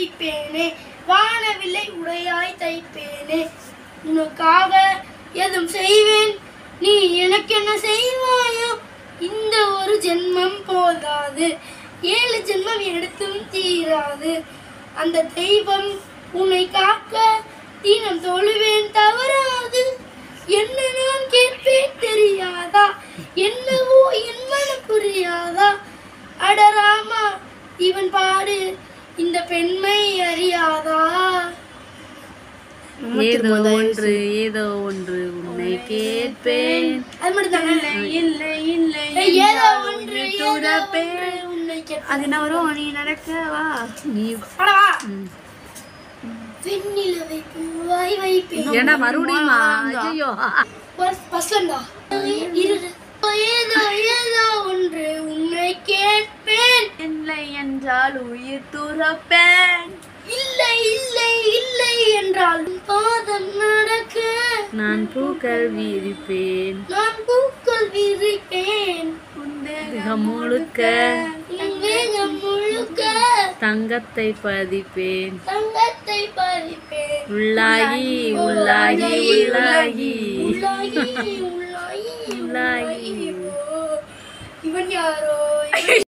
விரிப்பேனே வானவில்லை உடையாய் தைப்பேனே உனக்காக எதுவும் செய்வேன் நீ எனக்கு என்ன செய்வாயோ இந்த ஒரு ஜென்மம் போதாது ஏழு ஜென்மம் எடுத்தும் தீராது அந்த தெய்வம் உன்னை காக்க தினம் தொழுவேன் தவறாது என்ன நான் கேட்பேன் தெரியாதா என்னவோ என் மனம் புரியாதா அடராமா இவன் பாடு இந்த பெண்மை அறியாதா ஏதோ ஒன்று ஏதோ ஒன்று உன்னை கேட்பேன் அது மட்டும் தானே இல்லை இல்லை ஏதோ ஒன்று ஏதோ ஒன்று உன்னை கேட்பேன். அது என்ன வரும் நீ நடக்கவா நீ அட வா. வெண்ணிலவை பூவாய் வைப்பேன் ஏன்னா மறுபடியுமா ஐயோ பஸ் பஸ்லண்டா இரு ஏதோ ஏதோ ஒன்று உன்னை கேட்பேன் இல்லை என்றால் உயிர் துறப்பேன் இல்லை இல்லை இல்லை என்றால் உன் பாதம் நடக்க நான் பூக்கள் விரிப்பேன் நான் பூக்கள் விரிப்பேன் தேகம் முழுக்க உன் வேகம் முழுக்க தங்கத்தை பதிப்பேன் தங்கத்தை பறிப்பேன் உள்ளாகி உள்ளாகி உள்ளாகி உள்ளாகி உள்ளாகி உள்ளாகி ஓ, இவன் யாரோ இவன்